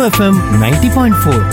FM ninety point four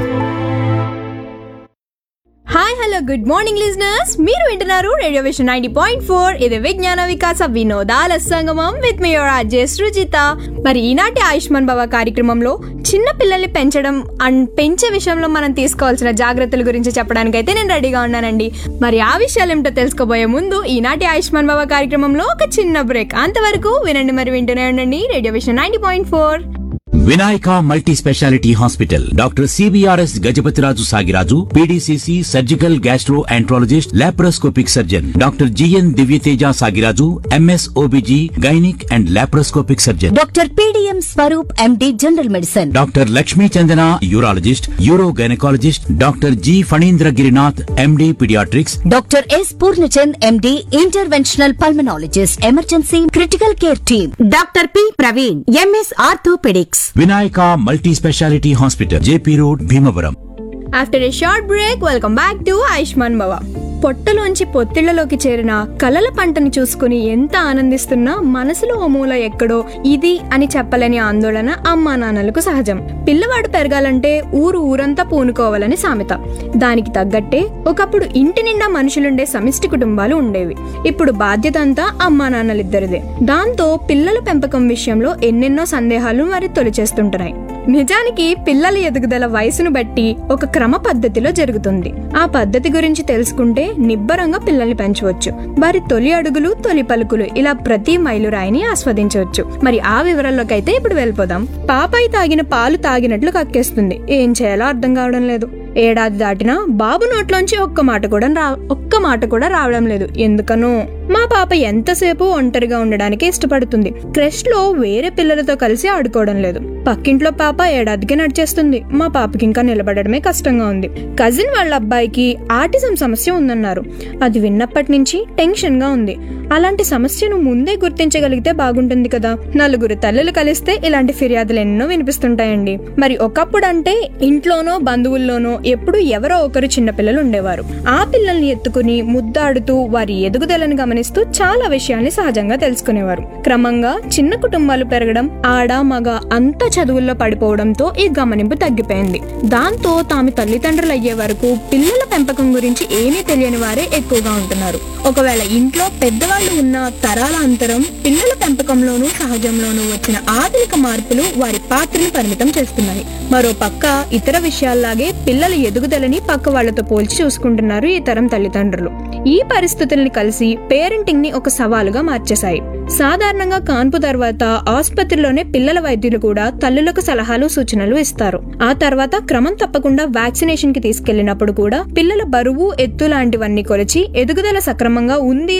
hi hello good morning listeners మీరు వింటున్నారు radio vision ninety point four ఇది విజ్ఞాన వికాస వినోదాల సంగమం విత్ మీ రాజే సృజిత మరి ఈనాటి ఆయుష్మాన్ భవ కార్యక్రమంలో చిన్న పిల్లల్ని పెంచడం అండ్ పెంచే విషయంలో మనం తీసుకోవాల్సిన జాగ్రత్తల గురించి చెప్పడానికి అయితే నేను రెడీగా ఉన్నానండి మరి ఆ విషయాలు ఏమిటో తెలుసుకోబోయే ముందు ఈనాటి ఆయుష్మాన్ భవ కార్యక్రమంలో ఒక చిన్న బ్రేక్ అంతవరకు వినండి మరి వింటూనే ఉండండి radio vision ninety point four Vinayaka multi speciality hospital doctor CBRS Gajapathiraju Sagiraju PDCC surgical gastroenterologist laparoscopic surgeon doctor GN Divyateja Sagiraju MS OBG gynaec and laparoscopic surgeon doctor PDM Swaroop MD general medicine doctor Lakshmi Chandana urologist uro gynaecologist doctor G Phanindra Girinath MD paediatrics doctor S Purnachand MD interventional pulmonologist emergency critical care team doctor P Praveen MS orthopaedics Vinayaka multi speciality hospital JP road Bhimavaram after a short break welcome back to Ayushman Bhava పొట్టలోంచి పొత్తిళ్లలోకి చేరిన కలల పంటని చూసుకుని ఎంత ఆనందిస్తున్నా మనసులో ఓ మూల ఎక్కడో ఇది అని చెప్పలేని ఆందోళన అమ్మా నాన్నలకు సహజం పిల్లవాడు పెరగాలంటే ఊరు ఊరంతా పూనుకోవాలని సామెత దానికి తగ్గట్టే ఒకప్పుడు ఇంటి నిండా మనుషులుండే సమిష్టి కుటుంబాలు ఉండేవి ఇప్పుడు బాధ్యత అంతా అమ్మా నాన్నలిద్దరిదే దాంతో పిల్లల పెంపకం విషయంలో ఎన్నెన్నో సందేహాలు మరి తొలిచేస్తుంటున్నాయి నిజానికి పిల్లల ఎదుగుదల వయసును బట్టి ఒక క్రమ పద్ధతిలో జరుగుతుంది ఆ పద్ధతి గురించి తెలుసుకుంటే నిబ్బరంగా పిల్లల్ని పెంచవచ్చు వారి తొలి అడుగులు తొలి పలుకులు ఇలా ప్రతి మైలురాయిని ఆస్వాదించవచ్చు మరి ఆ వివరాల్లోకి అయితే ఇప్పుడు వెళ్ళిపోదాం పాపాయి తాగిన పాలు తాగినట్లు కక్కేస్తుంది ఏం చేయాలో అర్థం కావడం లేదు ఏడాది దాటినా బాబు నోట్లోంచి ఒక్క మాట కూడా రా ఒక్క మాట కూడా రావడం లేదు ఎందుకనో మా పాప ఎంతసేపు ఒంటరిగా ఉండడానికి ఇష్టపడుతుంది క్రష్ లో వేరే పిల్లలతో కలిసి ఆడుకోవడం లేదు పక్కింట్లో పాప ఏడాదికి నడిచేస్తుంది మా పాపకి ఇంకా నిలబడడమే కష్టంగా ఉంది కజిన్ వాళ్ళ అబ్బాయికి ఆటిజం సమస్య ఉందన్నారు అది విన్నప్పటి నుంచి టెన్షన్ గా ఉంది అలాంటి సమస్యను ముందే గుర్తించగలిగితే బాగుంటుంది కదా నలుగురు తల్లులు కలిస్తే ఇలాంటి ఫిర్యాదులు ఎన్నో వినిపిస్తుంటాయండి మరి ఒకప్పుడు అంటే ఇంట్లోనో బంధువుల్లోనో ఎప్పుడు ఎవరో ఒకరు చిన్నపిల్లలు ఉండేవారు ఆ పిల్లల్ని ఎత్తుకుని ముద్దాడుతూ వారి ఎదుగుదలను గమనిస్తూ చాలా విషయాల్ని సహజంగా తెలుసుకునేవారు క్రమంగా చిన్న కుటుంబాలు పెరగడం ఆడ మగ అంతా చదువుల్లో పడిపోవడంతో ఈ గమనింపు తగ్గిపోయింది దాంతో తాము తల్లిదండ్రులు అయ్యే వరకు పిల్లల పెంపకం గురించి ఏమీ తెలియని వారే ఎక్కువగా ఉంటున్నారు ఒకవేళ ఇంట్లో పెద్దవాళ్ళు ఉన్న తరాల అంతరం పిల్లల పెంపకంలోనూ సహజంలోనూ వచ్చిన ఆధునిక మార్పులు వారి పాత్రను పరిమితం చేస్తున్నాయి మరో పక్క ఇతర విషయాల్లాగే పిల్లల ఎదుగుదలని పక్క వాళ్లతో పోల్చి చూసుకుంటున్నారు ఈ తరం తల్లిదండ్రులు ఈ పరిస్థితుల్ని కలిసి పేరెంటింగ్ ని ఒక సవాలుగా మార్చేశాయి సాధారణంగా కాన్పు తర్వాత ఆసుపత్రిలోనే పిల్లల వైద్యులు కూడా తల్లులకు సలహాలు సూచనలు ఇస్తారు ఆ తర్వాత క్రమం తప్పకుండా వ్యాక్సినేషన్ కి తీసుకెళ్లినప్పుడు కూడా పిల్లల బరువు ఎత్తు లాంటివన్నీ కొలిచి ఎదుగుదల సక్రమంగా ఉంది